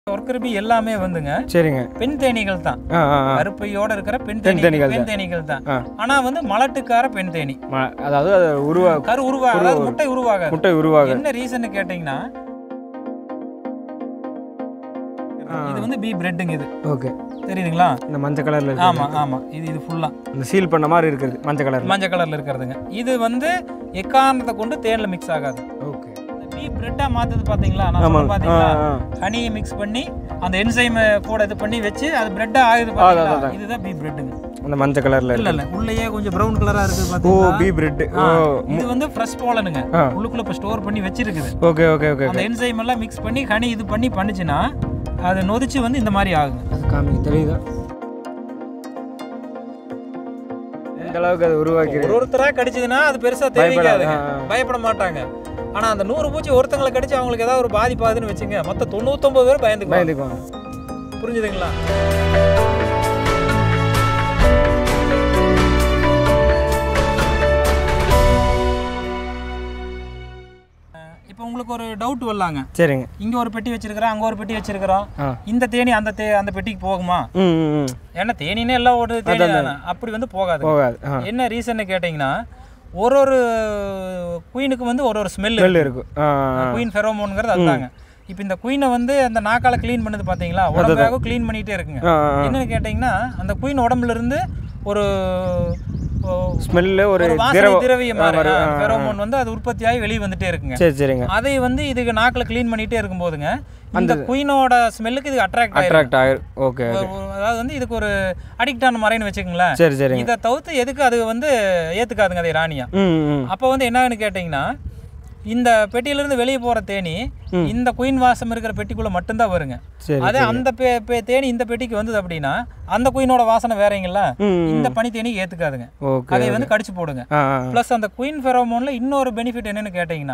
Worker B எல்லாமே வந்துங்க சரிங்க பெண் தேனீகள் தான் ஆ ஆ ஆ. கருப்பையோட இருக்கிற பெண் பெண் தேனீகள் தேனீகள் பெண் தேனீகள் தான் ஆ. ஆனா வந்து மலட்டுக்கார பெண் தேனி ம- அதாவது அது உருவா கரு உருவா அதாவது முட்டை உருவாகாது முட்டை உருவாக என்ன ரீசன் கேட்டீங்கன்னா இது வந்து பி பிரெட்டுங்க இது ஓகே தெரியுதுங்களா இந்த மஞ்சள் கலரில் ஆமா ஆமா இது இது ஃபுல்லா இந்த சீல் பண்ண மாதிரி இருக்குது மஞ்சள் கலரில் மஞ்சள் கலர்ல இருக்கிறதுங்க இது வந்து எக்காரணத்தை கொண்டு தேன்ல மிக்ஸ் ஆகாது ஓகே பி பிரெட்டா மாத்துது பாத்தீங்களா நான் ஆமாம் சொன்னேன் பாத்தீங்களா ஆ, ஹனியை மிக்ஸ் பண்ணி அந்த என்சைம் கூட இது பண்ணி வச்சு அது பிரெட்டா ஆகுது அதான், பாத்தீங்களா அதான். இதுதான் பி பிரெட்டுங்க அந்த மஞ்சள் கலரில் இல்ல இல்ல உள்ளேயே கொஞ்சம் ப்ரௌன் கலரா இருக்குது ஓ பாத்தீங்களா பி பிரெட் ஆ, ஓ இது வந்து ஃப்ரெஷ் போலனுங்க ஆ. உள்ளுக்குள்ள இப்ப ஸ்டோர் பண்ணி வச்சிருக்குது ஓகே ஓகே ஓகே அந்த என்சைம் எல்லாம் மிக்ஸ் பண்ணி ஹனி இது பண்ணி பண்ணுச்சுன்னா அது நொதிச்சு வந்து இந்த மாதிரி ஆகுங்க அது காமிங்க தெரியுதா இந்த அளவுக்கு அது உருவாக்கி ஒரு ஒருத்தரா கடிச்சதுன்னா அது பெருசா தெரிவிக்காதுங்க ஆ, ஆ. பயப்பட மாட்டாங்க ஆனா அந்த நூறு பூச்சி ஒருத்தங்களை கடிச்சு அவங்களுக்கு ஏதாவது ஒரு பாதிப்பு ஆகுதுன்னு வச்சுங்க மொத்தம் தொண்ணூத்தொன்பது பேர் பயந்துக்குவாங்க பயந்துக்குவாங்க புரிஞ்சுதுங்களா இப்போ உங்களுக்கு ஒரு டவுட் வரலாங்க சரிங்க இங்க ஒரு பெட்டி வச்சிருக்கிறோம் அங்க ஒரு பெட்டி வச்சிருக்கிறோம் ஆ இந்த தேனி அந்த தே அந்த பெட்டிக்கு போகுமா ம் ம், ம் ஏன்னா தேனினே எல்லாம் ஒரு தேனி தானே அப்படி வந்து போகாது போகாது ஆ என்ன ரீசன் கேட்டிங்கன்னா ஒரு ஒரு குயினுக்கு வந்து ஒரு ஒரு ஸ்மெல் ஸ்மெல் இருக்கும் ஆ ஆ. குயின் ஃபெரோமோனுங்கிறது அதுதாங்க இப்போ இந்த குயினை வந்து அந்த நாக்கால க்ளீன் பண்ணது பார்த்தீங்களா உடம்பாக க்ளீன் பண்ணிட்டே இருக்குங்க ஆ ஆ என்னன்னு கேட்டிங்கன்னா அந்த குயின் உடம்புல இருந்து ஒரு ஓ, ஸ்மெல்லு ஒரு ஒரு வாசனை திரவ திரவியம் ஆ, மாதிரி வரும். ஆ, ஆ. ஃபெரோமோன் வந்து அது உற்பத்தியாகி வெளியே வந்துட்டே இருக்குங்க சரி சரிங்க அதை வந்து இதுக்கு நாக்கில் க்ளீன் பண்ணிட்டே இருக்கும்போதுங்க இந்த குயினோட ஸ்மெல்லுக்கு இது அட்ராக்ட் ஆயிரும் அட்ராக்ட் ஆகிரும் ஓகே ஒரு- ஒரு- அதாவது வந்து இதுக்கு ஒரு அடிக்ட் ஆன மறைன்னு வச்சுக்கோங்களேன் சரி சரிங்க இதை தவிர்த்து எதுக்கு அது வந்து ஏத்துக்காதுங்க அதை ராணியா ம் ம் அப்போ வந்து என்னன்னு கேட்டிங்கன்னா இந்த பெட்டியிலிருந்து வெளியே போற தேனி இந்த குயின் வாசம் இருக்கிற பெட்டிக்குள்ள மட்டும்தான் வருங்க சரி அதே அந்த பே- பே- தேனி இந்த பெட்டிக்கு வந்தது அப்படின்னா அந்த குயினோட வாசனை வேறங்களா ம் ம். இந்த பனி தேனி ஏத்துக்காதுங்க ஓகே அதை வந்து கடிச்சு போடுங்க ஆ ஆ ப்ளஸ் அந்த குயின் ஃபெரோமோன்ல இன்னொரு பெனிஃபிட் என்னன்னு கேட்டிங்கன்னா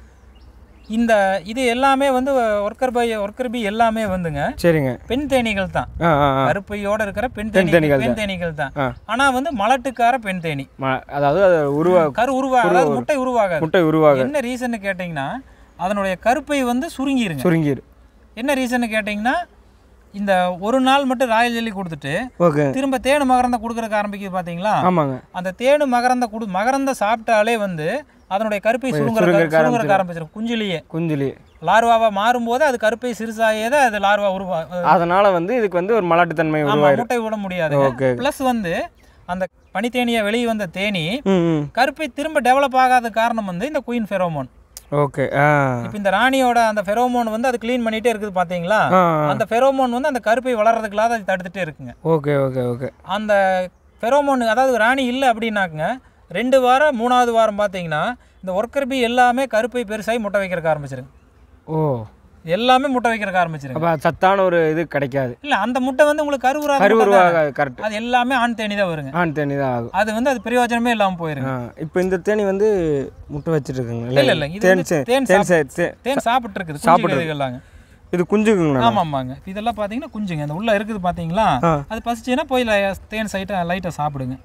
இந்த இது எல்லாமே வந்து ஒர்க்கர் பை ஒர்க்கர் பி எல்லாமே வந்துங்க சரிங்க பெண் தேனீகள் தான் ஆ ஆ ஆ கருப்பையோட இருக்கிற பெண் பெண் தேனி தேனீகள் பெண் தேனீகள் தான் ஆ. ஆனா வந்து மலட்டுக்கார பெண் தேனி ம- அதாவது அது உருவா கரு உருவாக அதாவது முட்டை உருவாகாது முட்டை உருவாக என்ன ரீசன் கேட்டிங்கன்னா அதனுடைய கருப்பை வந்து சுருங்கிருங்க சுருங்கிரு என்ன ரீசன் கேட்டிங்கன்னா இந்த ஒரு நாள் மட்டும் ராயல் ஜெல்லி கொடுத்துட்டு ஓகே திரும்ப தேனு மகரந்த கொடுக்குறக்கு ஆரம்பிக்குது பார்த்தீங்களா ஆமாங்க அந்த தேனு மகரந்த குடு மகரந்த சாப்பிட்டாலே வந்து அதனுடைய கருப்பை சுருங்குற சுருங்கறக்கு சுருங்குறக்கு ஆரம்பிச்சிடும் குஞ்சிலேயே குஞ்சிலி லார்வாவா மாறும்போது அது கருப்பை சிறுசாயே தான் அது லார்வா உருவா அதனால வந்து இதுக்கு வந்து ஒரு மலாட்டுத்தன்மை ஆமா உருவாயிரும் முட்டை விட முடியாது ஓகே ப்ளஸ் வந்து அந்த பனித்தேனியை வெளியே வந்த தேனி ம் ம் கருப்பை திரும்ப டெவலப் ஆகாத காரணம் வந்து இந்த குயின் ஃபெரோமோன் ஓகே ஆ இப்போ இந்த ராணியோட அந்த ஃபெரோமோன் வந்து அது க்ளீன் பண்ணிட்டே இருக்குது பாத்தீங்களா ஆ அந்த ஃபெரோமோன் வந்து அந்த கருப்பை வளர்றதுக்குள்ளாத அது தடுத்துட்டே இருக்குங்க ஓகே ஓகே ஓகே அந்த ஃபெரோமோன் அதாவது ராணி இல்லை அப்படின்னாக்குங்க ரெண்டு வாரம் மூணாவது வாரம் பார்த்தீங்கன்னா இந்த ஒர்க்கர் பி எல்லாமே கருப்பை பெருசாகி முட்டை வைக்கிறக்க ஆரம்பிச்சிருங்க ஓ எல்லாமே முட்டை வைக்கிறக்க ஆரம்பிச்சிருங்க அப்போ சத்தான ஒரு இது கிடைக்காது இல்லை அந்த முட்டை வந்து உங்களுக்கு கருவுரா கரு உருவாக கரெக்ட் அது எல்லாமே ஆண் தேனி தான் வருங்க ஆண் தேனி தான் ஆகும் அது வந்து அது பிரயோஜனமே இல்லாமல் போயிருங்க ஆ இப்போ இந்த தேனி வந்து முட்டை வச்சிட்டு இருக்குங்க இல்ல, இல்ல, இது தேன் வந்து சே- தேன் தேன் சே- தே- தேன் சாப்பிட்டு இருக்குது சாப்பிட்டு சாப்பிட்டுருக்குல்லாங்க இது குஞ்சுக்குங்களா ஆமாம் ஆமாங்க இதெல்லாம் பார்த்தீங்கன்னா குஞ்சுங்க அந்த உள்ள இருக்குது பார்த்தீங்களா ஆ. அது பசிச்சுன்னா போய் ல- தேன் சைட்டை லைட்டாக சாப்பிடுங்க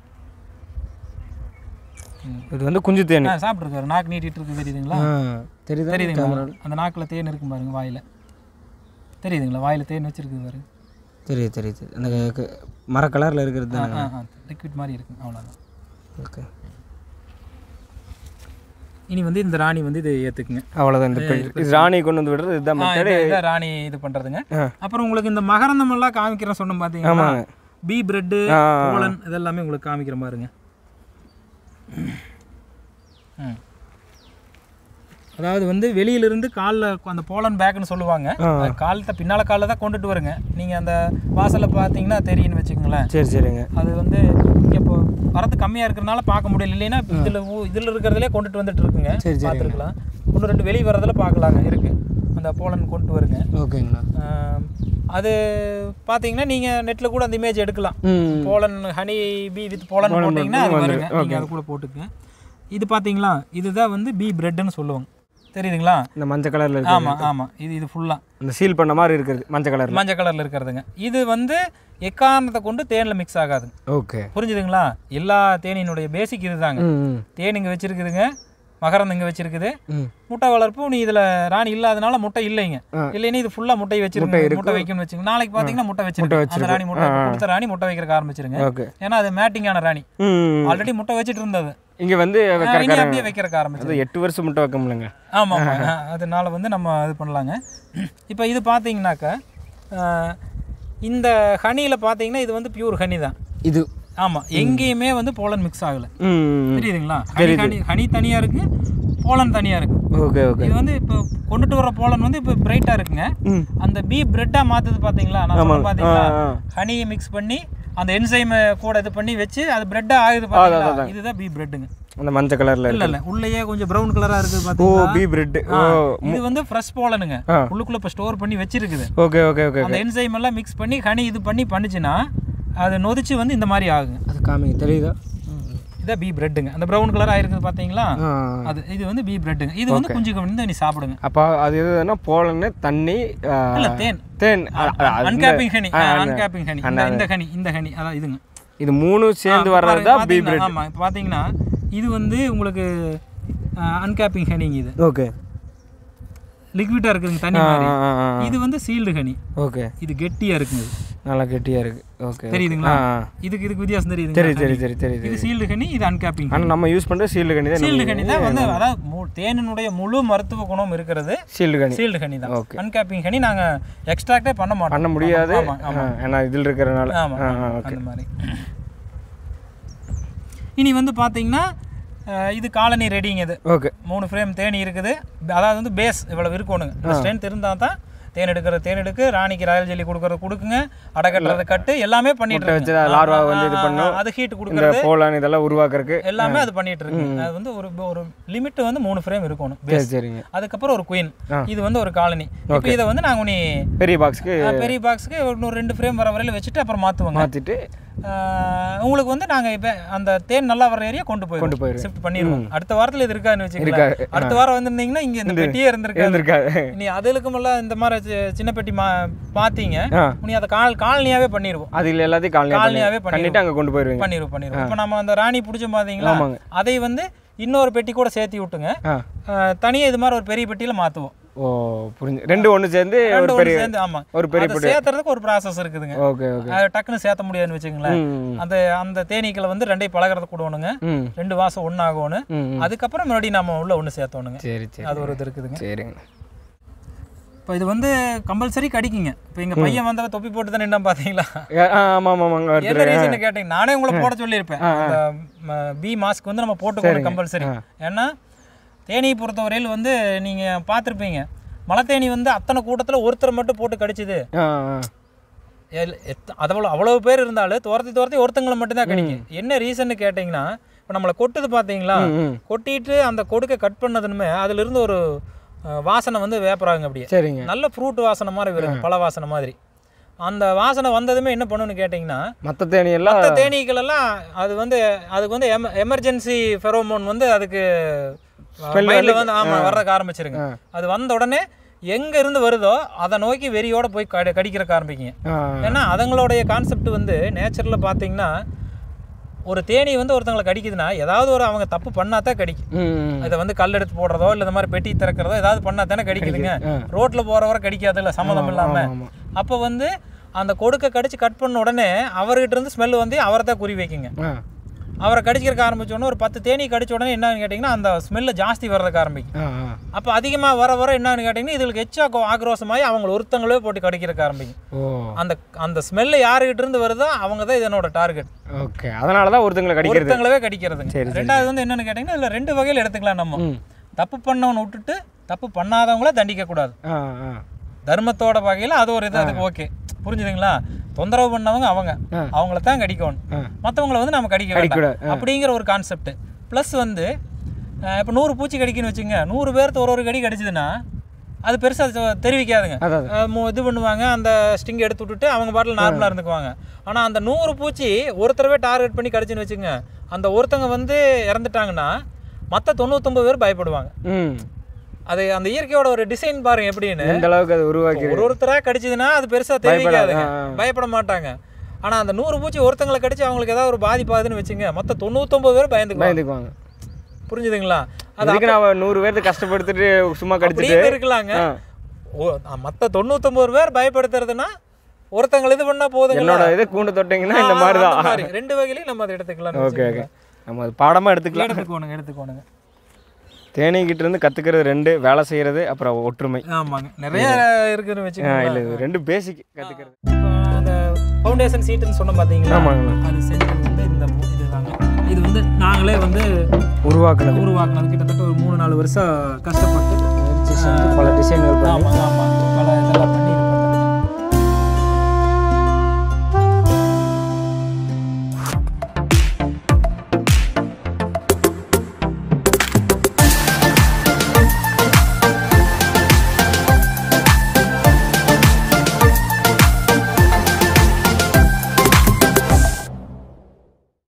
இது வந்து குஞ்சு தேனி ஆ சாப்பிட்ருக்காரு நாக்கு நீட்டிட்டு இருக்கு தெரியுதுங்களா ஆ தெரியுதா தெரியுதுங்களா அந்த நாக்கில் தேன் இருக்கும் பாருங்க வாயில் தெரியுதுங்களா வாயில் தேன் வச்சிருக்குது பாருங்க தெரியுது தெரியுது அந்த க- மர கலரில் இருக்கிறது ஆ தானே ஆ லிக்விட் மாதிரி இருக்குங்க அவ்வளோதான் ஓகே இனி வந்து இந்த ராணி வந்து இதை ஏற்றுக்குங்க அவ்வளோதான் இந்த பெ- இது ராணி கொண்டு வந்து விடுறது இதுதான் மெத்தடு இதான் ராணி இது பண்ணுறதுங்க ஆ. அப்புறம் உங்களுக்கு இந்த மகரந்தம் எல்லாம் காமிக்கிறேன் சொன்னோம் பார்த்தீங்களா ஆமாங்க. பி பிரெட்டு ஆ போலன் இதெல்லாமே உங்களுக்கு காமிக்கிற மாதிரிங்க ம். அதாவது வந்து வெளியிலிருந்து காலில் அந்த போலன் பேக்குன்னு சொல்லுவாங்க ஆ. அது காலத்தை பின்னால காலில் தான் கொண்டுட்டு வருங்க நீங்கள் அந்த வாசலில் பார்த்தீங்கன்னா தெரியும்னு வச்சுக்கோங்களேன் சரி சரிங்க அது வந்து இங்கே இப்போ வரது கம்மியாக இருக்கிறனால பார்க்க முடியல இல்லைன்னா இதில் இதில் இருக்கிறதுலே கொண்டுட்டு வந்துட்டு இருக்குங்க சரி, சரிங்க. பார்த்துருக்கலாம் ஒன்று ரெண்டு வெளியே வரதுல பார்க்கலாங்க இருக்கு அந்த போலன் கொண்டு வருங்க ஓகேங்கண்ணா ஆம், அது பார்த்தீங்கன்னா நீங்கள் நெட்டில் கூட அந்த இமேஜ் எடுக்கலாம் ம் pollen honey bee with pollen pollen போட்டிங்கன்னா அது வந்துரும். வருங்க நீங்கள் அது கூட போட்டுக்கங்க இது பார்த்தீங்களா இதுதான் வந்து பி பிரெட்னு சொல்லுவாங்க தெரியுதுங்களா இந்த மஞ்சள் கலரில் இருக்கு ஆமாம் ஆமாம் இது இது ஃபுல்லாக இந்த சீல் பண்ண மாதிரி இருக்குது மஞ்சள் கலரில் மஞ்சள் கலரில் இருக்கிறதுங்க இது வந்து எக்காரணத்தை கொண்டு தேனில் மிக்ஸ் ஆகாதுங்க ஓகே புரிஞ்சுதுங்களா எல்லா தேனியினுடைய பேசிக் இதுதாங்க ம் ம் தேன் இங்கே வச்சிருக்குதுங்க மகரந்தம் இங்கே வச்சிருக்குது ம் முட்டை வளர்ப்பு நீ இதில் ராணி இல்லாதனால முட்டை இல்லைங்க ஆ. இல்லைன்னா இது ஃபுல்லாக முட்டை வச்சிருங்க முட்டை வைக்கணும்னு வச்சுங்க நாளைக்கு பார்த்தீங்கன்னா முட்டை வச்சிருங்க அந்த ராணி முட்டை கொடுத்த ராணி முட்டை வைக்கிறக்க ஆரம்பிச்சிருங்க ஓகே ஏன்னா அது மேட்டிங்கான ராணி ம் ஆல்ரெடி முட்டை வச்சிட்டு இருந்தது இங்கே வந்து ஆ, வைக்கிற இனி அப்படியே வைக்கிறக்க ஆரம்பிச்சு அது எட்டு வருஷம் முட்டை வைக்க முடியலங்க ஆமாம் ஆமாம் அதனால வந்து நம்ம இது பண்ணலாங்க இப்போ இது பார்த்தீங்கன்னாக்கா ஆ, இந்த ஹனியில் பார்த்தீங்கன்னா இது வந்து பியூர் ஹனி தான் இது ஆமாம் எங்கேயுமே வந்து போலன் மிக்ஸ் ஆகலை ம் தெரியுதுங்களா ஹனி ஹனி ஹனி தனியாக இருக்குது போலன் தனியாக இருக்குது ஓகே ஓகே இது வந்து இப்போ கொண்டுட்டு வர போலன் வந்து இப்போ பிரைட்டாக இருக்குங்க ம் அந்த பீ பிரெட்டாக மாற்றுது பார்த்தீங்களா நான் சொன்ன பார்த்தீங்களா ஆ, ஆ. ஹனியை மிக்ஸ் பண்ணி அந்த என்சைம் கூட இது பண்ணி வச்சு அது பிரெட்டாக ஆகுது பார்த்தீங்களா இதுதான் பீ பிரெட்டுங்க அந்த மஞ்சள் கலரில் இல்லை இல்லை உள்ளேயே கொஞ்சம் ப்ரௌன் கலராக இருக்குது ஓ பார்த்தீங்களா பீ பிரெட் ஓ இது வந்து ஃப்ரெஷ் போலனுங்க ஆ. உள்ளுக்குள்ள இப்போ ஸ்டோர் பண்ணி வச்சிருக்குது ஓகே ஓகே ஓகே அந்த என்சைம் எல்லாம் மிக்ஸ் பண்ணி ஹனி இது பண்ணி பண்ணுச்சுன்னா அது நொதிச்சு வந்து இந்த மாதிரி ஆகுங்க அது காமிங்க தெரியுதா இதான் பீ பிரெட்டுங்க அந்த ப்ரௌன் கலர் ஆயிருக்குது பார்த்தீங்களா ஆ அது இது வந்து பீ பிரெட்டுங்க இது வந்து குஞ்சு வந்து நீ சாப்பிடுங்க அப்போ அது எதுனா போலன்னு தண்ணி ஆ, இல்ல தேன் தேன் அ- அ- அது அன்கேப்பிங் ஹனி அன்கேப்பிங் ஹனி இந்த இந்த ஹனி இந்த ஹனி அதான் இதுங்க இது மூணு சேர்ந்து வர்றது தான் பீ பாத்தீங்கன்னா- ஆமா இப்போ பார்த்தீங்கன்னா இது வந்து உங்களுக்கு அன்கேப்பிங் ஹனிங்க இது ஓகே லிக்விட்டாக இருக்குதுங்க தண்ணி மாதிரி ஆ ஆ இது வந்து சீல்டு ஹனி ஓகே இது கெட்டியாக இருக்குங்க இது. நல்லா கெட்டியாக இருக்கு ஓகே தெரியுதுங்களா ஆ இதுக்கு இதுக்கு வித்தியாசம் தெரியுதுங்களா சரி சரி சரி சரி இது சீல்டு ஹனி இது அன்கேப்பிங் ஆனால் நம்ம யூஸ் பண்ணுற சீல்டு கனி தான் சீல்டு ஹனி தான் வந்து அதாவது மு- தேனினுடைய முழு மருத்துவ குணம் இருக்கிறது சீல்டு கனி சீல்டு ஹனி தான் Okay. அன்கேப்பிங் ஹனி நாங்க எக்ஸ்ட்ராக்டே பண்ண மாட்டோம் பண்ண முடியாது ஆமா ஆமா ஆ, ஏன்னா இதில் இருக்கிறனால ஆமா ஆ ஆமா, ஆ, ஓகே அந்த மாதிரி இனி வந்து பாத்தீங்கன்னா அஹ், இது காலனி ரெடிங்க இது ஓகே மூணு ஃப்ரேம் தேனி இருக்குது அதாவது வந்து பேஸ் இவ்வளவு இருக்கணுங்க இந்த ஸ்ட்ரென்த் இருந்தால் தான் தேன் எடுக்கிறது தேன் எடுக்கு ராணிக்கு ராயல் ஜெல்லி கொடுக்கறது கொடுக்குங்க அடை கட்டுறது கட்டு எல்லாமே பண்ணிட்டு வச்சு இருக்குங்க. லார்வா ஆ, வந்து இது ஆ, பண்ணும். ஆ, அது ஹீட் இந்த கொடுக்கறது போலான் இதெல்லாம் உருவாக்குறதுக்கு எல்லாமே அது பண்ணிட்டு இருக்கு அது வந்து ஒரு ஒரு லிமிட் வந்து மூணு ஃப்ரேம் இருக்கணும் சரி சரிங்க அதுக்கப்புறம் ஒரு குயின் ஆ. இது வந்து ஒரு காலனி இப்போ இதை வந்து நாங்கள் நீ பெரிய பாக்ஸ்க்கு பெரிய பாக்ஸுக்கு இன்னொரு ரெண்டு ஃப்ரேம் வர வரையில வச்சுட்டு அப்புறம் மாற்றுவோங்க மாற்றிட்டு உங்களுக்கு வந்து நாங்கள் இப்போ அந்த தேன் நல்லா வர ஏரியா கொண்டு போய் கொண்டு போயிடுவோம். ஷிஃப்ட் பண்ணிடுவோம் அடுத்த வாரத்தில் இது இருக்காதுன்னு வச்சுக்கலாம் இருக்காது. அடுத்த வாரம் வந்திருந்தீங்கன்னா இங்கே இந்த பெட்டியே இருந்திருக்காது இருந்திருக்காது நீ அதுக்குமெல்லாம் இந்த மாதிரி சி- சின்ன பெட்டி மா பார்த்தீங்க ஆ நீ அதை கால் காலனியாவே பண்ணிடுவோம் அதில் எல்லாத்தையும் காலனியாக காலனியாவே பண்ணிட்டு அங்கே கொண்டு போயிடுவீங்க பண்ணிடுவோம் பண்ணிடுவோம் இப்போ நம்ம அந்த ராணி பிடிச்சோம் பார்த்தீங்களா ஆமாங்க. அதை வந்து இன்னொரு பெட்டி கூட சேர்த்து விட்டுங்க ஆ தனியாக இது மாதிரி ஒரு பெரிய பெட்டியில் மாற்றுவோம் ஓ புரிஞ்சு ரெண்டு ஒன்று சேர்ந்து ஒரு ரெண்டு ஒண்ணு பெரிய சேர்ந்து ஆமாம் ஒரு பெரிய அதை சேர்த்துறதுக்கு ஒரு ப்ராசஸ் இருக்குதுங்க ஓகே ஓகே அது டக்குன்னு சேர்த்த முடியாதுன்னு வச்சுங்களேன் ம் அந்த அந்த தேனீக்களை வந்து ரெண்டையும் பழகிறது கூடணுங்க ம் ரெண்டு வாசம் ஒன்றாகணும் ம் ம். அதுக்கப்புறம் மறுபடியும் நம்ம உள்ள ஒன்று சேர்த்தோணுங்க சரி சரி அது ஒரு இது இருக்குதுங்க சரிங்க இப்போ இது வந்து கம்பல்சரி கடிக்குங்க இப்போ எங்கள் பையன் வந்தவ தொப்பி போட்டு தான் நின்னா பார்த்தீங்களா ஏ, ஆ ஆமாம் ஆமாம் ஆமாங்க என்ன ஒருத்தர் ரீசன் கேட்டீங்க நானே உங்களை போட சொல்லியிருப்பேன் அந்த பி மாஸ்க் வந்து நம்ம போட்டுக்கணும் கம்பல்சரி ஏன்னா தேனியை பொறுத்தவரையில் வந்து நீங்கள் பார்த்துருப்பீங்க மலை தேனி வந்து அத்தனை கூட்டத்தில் ஒருத்தர் மட்டும் போட்டு கடிச்சுது ஆ ஆ எல்- எத்த- அவ்வளோ அவ்வளவு பேர் இருந்தாலும் துரத்தி துரத்தி ஒருத்தங்களை மட்டும்தான் கடிக்கும் என்ன ரீசன்னு கேட்டிங்கன்னா இப்போ நம்மளை கொட்டுது பார்த்தீங்களா ம், ம் கொட்டிட்டு அந்த கொடுக்க கட் பண்ணதுமே அதுல இருந்து ஒரு அஹ், வாசனை வந்து வேப்பராங்க அப்படியே சரிங்க நல்ல ஃப்ரூட் வாசனை மாதிரி வரும் பழ வாசனை மாதிரி அந்த வாசனை வந்ததுமே என்ன பண்ணுன்னு கேட்டிங்கன்னா மற்ற தேனியெல்லாம் மற்ற தேனீக்கள் எல்லாம் அது வந்து அதுக்கு வந்து எம எமர்ஜென்சி ஃபெரோமோன் வந்து அதுக்கு மைண்டில் வந்து ஆமாம் வர்றதுக்கு ஆரம்பிச்சிருங்க ஆ. அது வந்த உடனே எங்க இருந்து வருதோ அதை நோக்கி வெறியோட போய் கடி கடிக்கிறக்க ஆரம்பிக்குங்க ஆ ஏன்னா அதுங்களுடைய கான்செப்ட் வந்து நேச்சரில் பார்த்தீங்கன்னா ஒரு தேனி வந்து ஒருத்தங்களை கடிக்குதுன்னா ஏதாவது ஒரு அவங்க தப்பு பண்ணா தான் கடிக்கும் ம் ம். இதை வந்து கல் எடுத்து போடுறதோ இல்லை இந்த மாதிரி பெட்டி திறக்கிறதோ ஏதாவது பண்ணா தானே கடிக்குதுங்க ஆ. ரோட்ல போறவரை கடிக்காது இல்லை சம்மதம் இல்லாம ஆமா, ஆமா. அப்போ வந்து அந்த கொடுக்க கடிச்சு கட் பண்ண உடனே அவர்கிட்ட இருந்து ஸ்மெல் வந்து அவரை தான் குறி வைக்குங்க ஆ அவரை கடிச்சிருக்க ஆரம்பிச்ச உடனே ஒரு பத்து தேனி கடிச்ச உடனே என்னன்னு கேட்டிங்கன்னா அந்த ஸ்மெல்லு ஜாஸ்தி வர்றதுக்கு ஆரம்பிக்கும் ஆ ஆ அப்போ அதிகமாக வர வர என்னன்னு கேட்டிங்கன்னா இதுக்கு எச்சா ஆக்ரோஷமாகி அவங்க ஒருத்தங்களே போட்டு கடிக்கிறதுக்கு ஆரம்பிக்கும் ஓ அந்த அந்த ஸ்மெல்லு யாருகிட்ட இருந்து வருதோ அவங்க தான் இதனோட டார்கெட் ஓகே அதனால தான் ஒருத்தங்களை கடிக்கிறது ஒருத்தங்களவே கடிக்கிறதுங்க சரி, ரெண்டாவது வந்து என்னன்னு கேட்டிங்கன்னா இதில் ரெண்டு வகையில் எடுத்துக்கலாம் நம்ம ம் தப்பு பண்ணவனை விட்டுட்டு தப்பு பண்ணாதவங்கள தண்டிக்க கூடாது ஆ ஆ தர்மத்தோட வகையில் அது ஒரு இது அதுக்கு ஓகே புரிஞ்சுதுங்களா தொந்தரவு பண்ணவங்க அவங்க ஆ. அவங்கள தான் கடிக்கணும் ஆ மற்றவங்கள வந்து நம்ம கடிக்க வேண்டாம் கடிக்கக்கூடாது அப்படிங்கிற ஒரு கான்செப்ட் ப்ளஸ் வந்து இப்போ நூறு பூச்சி கடிக்குன்னு வச்சுங்க நூறு பேர்த்து ஒரு ஒரு கடி கடிச்சதுன்னா அது பெருசாக தெரிவிக்காதுங்க அதான் அஹ் மு- இது பண்ணுவாங்க அந்த ஸ்டிங் எடுத்து விட்டுட்டு அவங்க பாட்டில் நார்மலாக இருந்துக்குவாங்க ஆனால் அந்த நூறு பூச்சி ஒருத்தரவே டார்கெட் பண்ணி கடிச்சுன்னு வச்சுங்க அந்த ஒருத்தங்க வந்து இறந்துட்டாங்கன்னா மற்ற தொண்ணூத்தொம்பது பேர் பயப்படுவாங்க ம் அது அந்த இயற்கையோட ஒரு டிசைன் பாருங்க எப்படின்னு எந்த அளவுக்கு அது உருவாக்கி ஒரு ஒருத்தராக கடிச்சதுன்னா அது பெருசாக தெரிவிக்காதுங்க ஆ, ஆ. பயப்பட மாட்டாங்க ஆனால் அந்த நூறு பூச்சி ஒருத்தங்களை கடிச்சு அவங்களுக்கு ஏதாவது ஒரு பாதிப்பாகுதுன்னு வச்சுங்க மொத்த தொண்ணூத்தொம்பது பேர் பயந்துக்குவாங்க பயந்துக்குவாங்க புரிஞ்சுதுங்களா அதுக்கு நான் நூறு பேர்த்து கஷ்டப்படுத்திட்டு சும்மா கடிச்சிட்டு அப்படின்னு இருக்கலாங்க ஆ. ஓ மற்ற தொண்ணூத்தொம்பது பேர் பயப்படுத்துறதுன்னா ஒருத்தங்களை இது பண்ணா போதுங்க என்னோட இது கூண்டு தொட்டிங்கன்னா இந்த மாதிரி தான் ரெண்டு வகையிலையும் நம்ம அதை எடுத்துக்கலாம் ஓகே ஓகே நம்ம அது பாடமாக எடுத்துக்கலாம் எடுத்துக்கோணுங்க எடுத்துக்கோணுங்க தேனீக்கிட்ட இருந்து கற்றுக்கிறது ரெண்டு வேலை செய்கிறது அப்புறம் ஒற்றுமை ஆமாங்க நிறைய இருக்குன்னு ஆ, வச்சுக்கோங்க இல்லை இது ரெண்டு பேசிக் கற்றுக்கிறது இப்போ அந்த ஃபவுண்டேஷன் சீட்டுன்னு சொன்னோம் பார்த்தீங்களா ஆமாங்கண்ணா அது செஞ்சது வந்து இந்த மு- இதுதாங்க இது வந்து நாங்களே வந்து உருவாக்குனது உருவாக்குனது கிட்டத்தட்ட ஒரு மூணு நாலு வருஷம் கஷ்டப்பட்டு பல டிசைன்கள் பண்ணி ஆமாம் ஆமாம் பல இதெல்லாம் பண்ணி